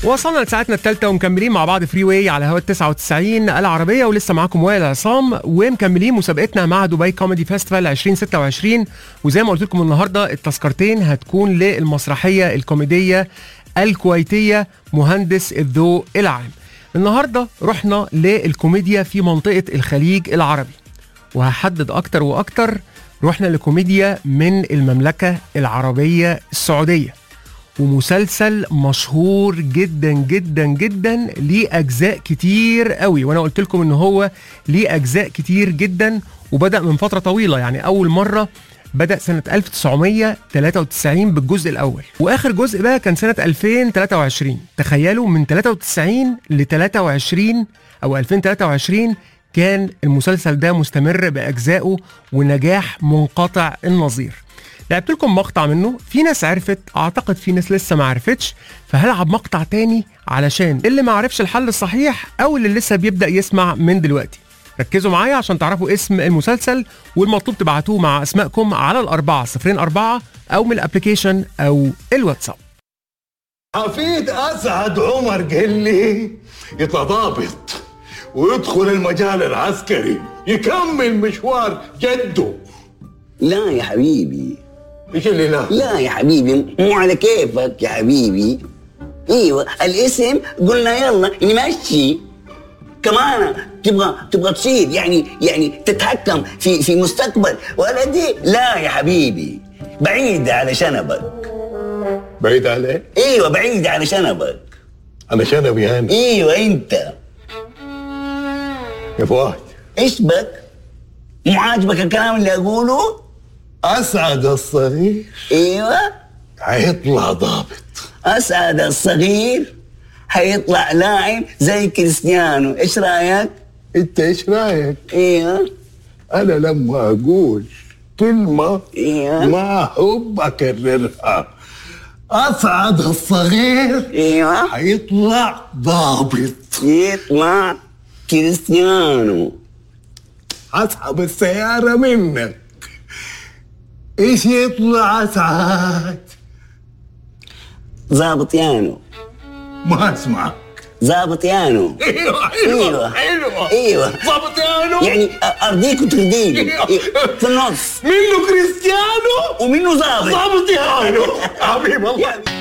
وصلنا لساعتنا الثالثة ومكملين مع بعض فري واي على هوا 99 العربية ولسه معاكم وائل عصام ومكملين مسابقتنا مع دبي كوميدي فيستيفال 2026 وزي ما قلت لكم النهارده التذكرتين هتكون للمسرحية الكوميدية الكويتية مهندس الذوق العام. النهارده رحنا للكوميديا في منطقة الخليج العربي وهحدد أكتر وأكتر رحنا لكوميديا من المملكة العربية السعودية ومسلسل مشهور جدا جدا جدا ليه اجزاء كتير قوي وانا قلت لكم ان هو ليه اجزاء كتير جدا وبدا من فتره طويله يعني اول مره بدا سنه 1993 بالجزء الاول واخر جزء بقى كان سنه 2023 تخيلوا من 93 ل 23 او 2023 كان المسلسل ده مستمر باجزائه ونجاح منقطع النظير لعبت لكم مقطع منه في ناس عرفت اعتقد في ناس لسه ما عرفتش فهلعب مقطع تاني علشان اللي ما عرفش الحل الصحيح او اللي لسه بيبدا يسمع من دلوقتي ركزوا معايا عشان تعرفوا اسم المسلسل والمطلوب تبعتوه مع اسمائكم على الأربعة صفرين أربعة أو من الابليكيشن أو الواتساب حفيد اسعد عمر قال لي يتضابط ويدخل المجال العسكري يكمل مشوار جده لا يا حبيبي ايش اللي لا؟ لا يا حبيبي مو على كيفك يا حبيبي ايوه الاسم قلنا يلا نمشي كمان تبغى تبغى تصير يعني يعني تتحكم في في مستقبل ولدي لا يا حبيبي بعيدة على شنبك بعيد عليه ايوه بعيدة على شنبك انا شنبي هاني ايوه انت يا فؤاد ايش بك؟ مو عاجبك الكلام اللي اقوله؟ اسعد الصغير ايوه هيطلع ضابط اسعد الصغير حيطلع لاعب زي كريستيانو ايش رايك؟ انت ايش رايك؟ ايوه انا لما اقول كلمه ايوه ما هو بكررها اسعد الصغير ايوه هيطلع ضابط يطلع كريستيانو اسحب السياره منك ايش يطلع اسعد؟ ظابط يانو ما اسمعك ظابط يانو ايوه ايوه حلوه ايوه ضابط يانو يعني ارضيك وترضيني في النص منه كريستيانو ومنه ظابط ضابط يانو حبيب الله